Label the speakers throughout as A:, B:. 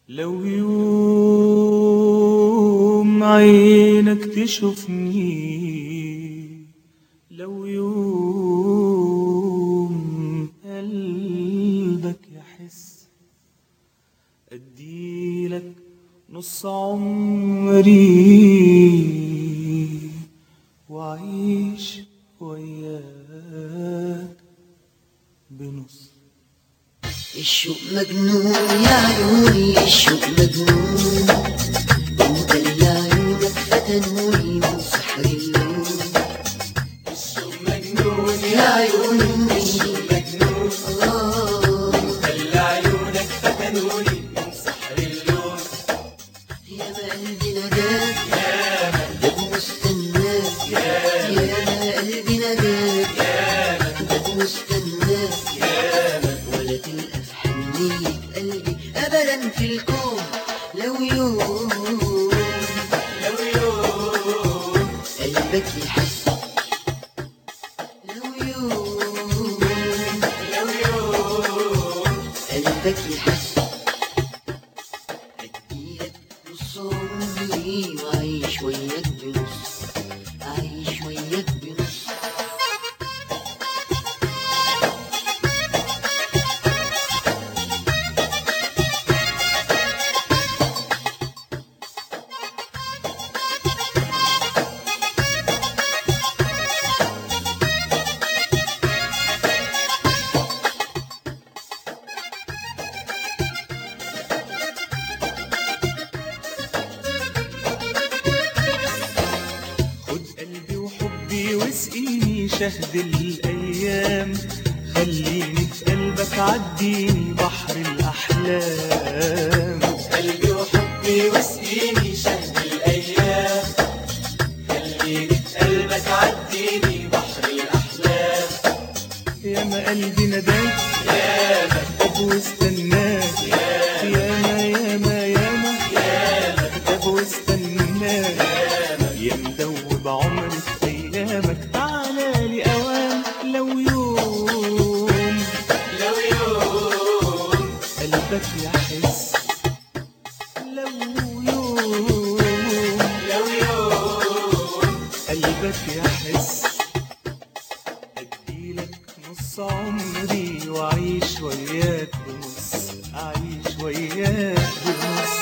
A: لو يوم عينك تشوفني لو يوم قلبك يحس أديلك نص عمري وأعيش وياك بنص
B: الشوق مجنون يا عيوني الشوق مجنون انت اللي عيونك فتنوني من سحر اللون الشوق مجنون يا عيوني الشوق مجنون الله
A: خلى عيونك فتنوني من سحر اللون
B: يا ما قلبي نجاك ده مستناك يا ما قلبي نجاك ده مستناك ولا تلقى في حنية قلبي أبدا في الكون لو يوم
A: لو يوم
B: قلبك يحس لو يوم
A: لو يوم
B: قلبك يحس أديلك نص عمري وأعيش وياك بنص أعيش وياك بنص
A: خد قلبي وحبي واسقيني شهد الأيام خليني في قلبك عديني بحر الأحلام قلبي وحبي واسقيني شهد الأيام خليني في قلبك عديني بحر الأحلام يا ما قلبي نداك يا ما طب واستناك يا ما يا ما يا ما طب واستناك يا مدوب عمري في ايامك تعالى لي اوام لو يوم لو يوم قلبك يحس لو يوم لو يوم قلبك يحس اديلك نص عمري واعيش وياك بنص اعيش وياك بنص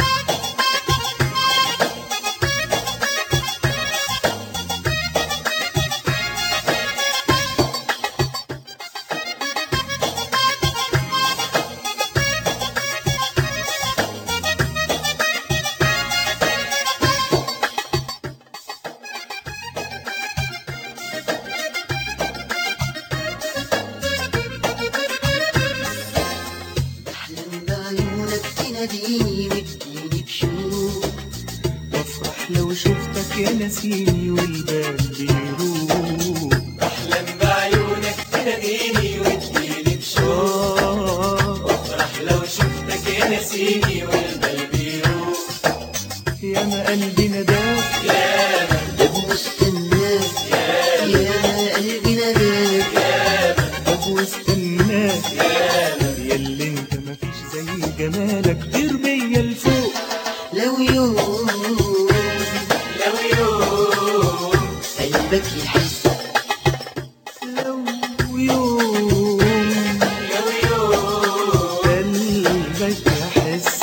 B: أحلم بعيونك تناديني وتجيني بشوق
A: وافرح لو شفتك يا نسيني والبال بيروق احلم بعيونك تناديني وتجيلي بشوق وافرح لو شفتك يا نسيني والبال بيروق يا ما قلبي نداك يا ما
B: ده مستناك يا ما قلبي ناداك
A: طب واستناك يا ما ياللي انت مفيش زي جمالك طير بيا لفوق
B: لو يوم
A: لو يوم
B: قلبك يحس
A: لو يوم لو يوم قلبك يحس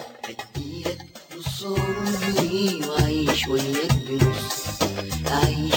B: أديلك نص عمري وأعيش وياك بنص أعيش